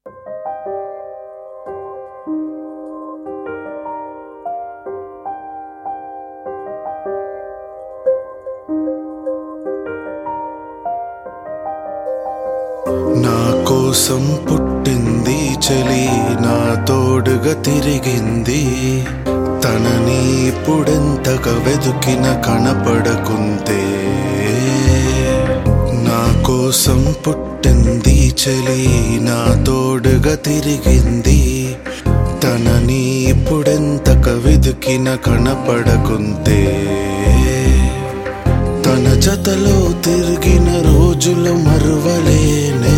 నా కోసం పుట్టింది చలి నా తోడుగా తిరిగింది తనని ఇప్పుడెంతగా వెదుకిన కనపడకుంతే నా కోసం పుట్టింది చలి నా తోడుగా తిరిగింది తనని ఇప్పుడెంతగా వెదుకిన కనపడకుంతే తన జతలో తిరిగిన రోజులు మరువలేనే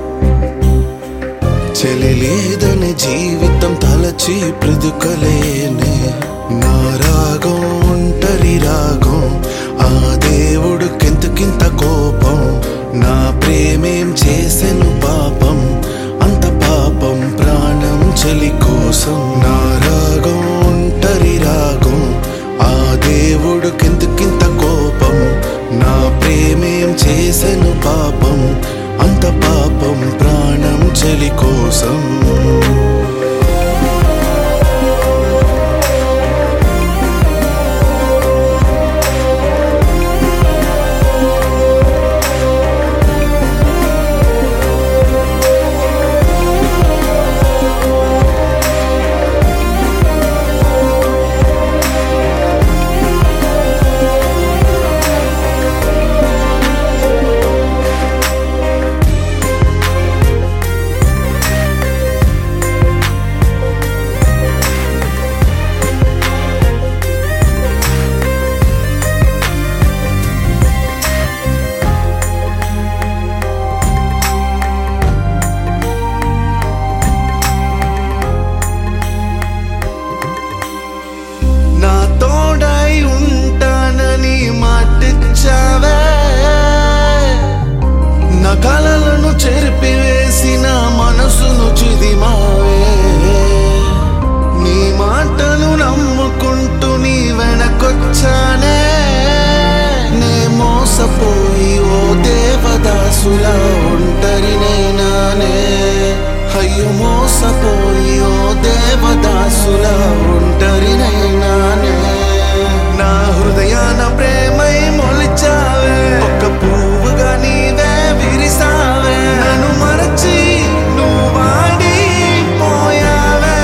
చెలి లేదని జీవితం తలచి బ్రతుకలేనే నా రాగం ఒంటరి రాగం ఆ దేవుడు కింతకింత కోపం నా ప్రేమేం చేసెను పాపం అంత పాపం ప్రాణం చెలి కోసం నా రాగం ఒంటరి రాగం ఆ దేవుడు కింతకింత కోపం నా ప్రేమేం చేసెను పాపం అంత పాపం ప్రాణం చెలి కోసం నా తోడై ఉంటానని మాటిచ్చావే నా కలలను చెరిపివేసిన మనసును చిదిమావే నీ మాటలు నమ్ముకుంటూ నీ వెనకొచ్చానే నే మోసపోయి ఓ దేవదాసులా ఒంటరినైనానే అయ్యో మోసపోయి ఓ దేవదాసులా ఒంటరినైనానే నా హృదయాన ప్రేమై మొలిచావే ఒక్క పువ్వుగా నీవే విరిసావే నన్ను మరచి నువ్వు వాడి పోయావే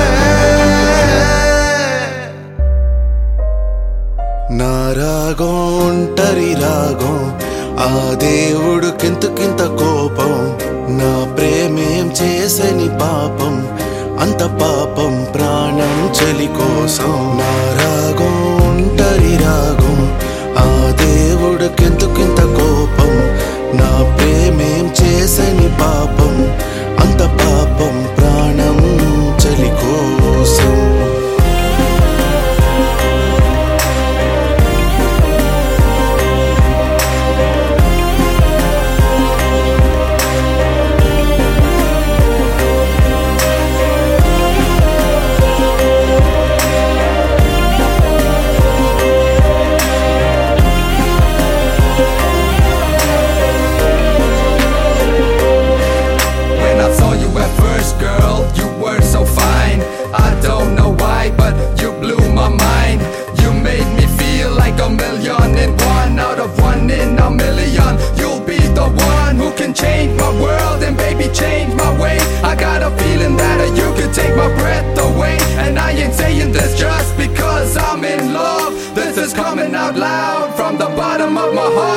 నా రాగం ఒంటరి రాగం ఆ దేవుడు కింతకింత కోపం నా ప్రేమేం చేసని పాపం అంత పాపం ప్రాణం చెలి కోసం నా రాగం ఒంటరి రాగం ఆ దేవుడు కింతకింత కోపం నా ప్రేమేం చేసని పాపం అంత పాపం ప్రాణం చెలి కోసం When I saw you at first, girl, you were so fine. I don't know why, but you blew my mind. You made me feel like a million in one out of one in a million. You'll be the one who can change my world and baby change my way. I got a feeling that you could take my breath away. And I ain't saying this just because I'm in love. This is coming out loud from the bottom of my heart.